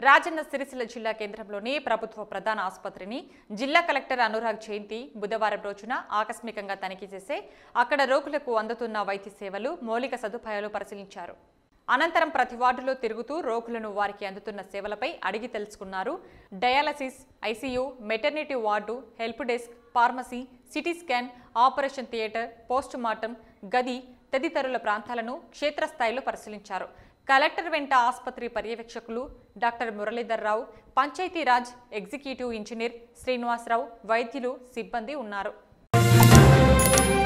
రాజన్న సిరిసిల్ల జిల్లా కేంద్రంలోని ప్రభుత్వ ప్రధాన ఆసుపత్రిని జిల్లా కలెక్టర్ అనురాగ్ జయంతి బుధవారం రోజున ఆకస్మికంగా తనిఖీ చేసి అక్కడ రోగులకు అందుతున్న వైద్య సేవలు మౌలిక సదుపాయాలు పరిశీలించారు అనంతరం ప్రతి వార్డులో తిరుగుతూ రోగులను వారికి అందుతున్న సేవలపై అడిగి తెలుసుకున్నారు dialysis ICU maternity ward help desk pharmacy CT scan operation theatre post mortem గది తదితరుల ప్రాంతాలను క్షేత్రస్థాయిలో పరిశీలించారు కలెక్టర్ వెంట ఆసుపత్రి పర్యవేక్షకులు doctor Muralidhar Rao Panchayati Raj executive engineer Srinivasa Rao వైద్యులు సిబ్బంది ఉన్నారు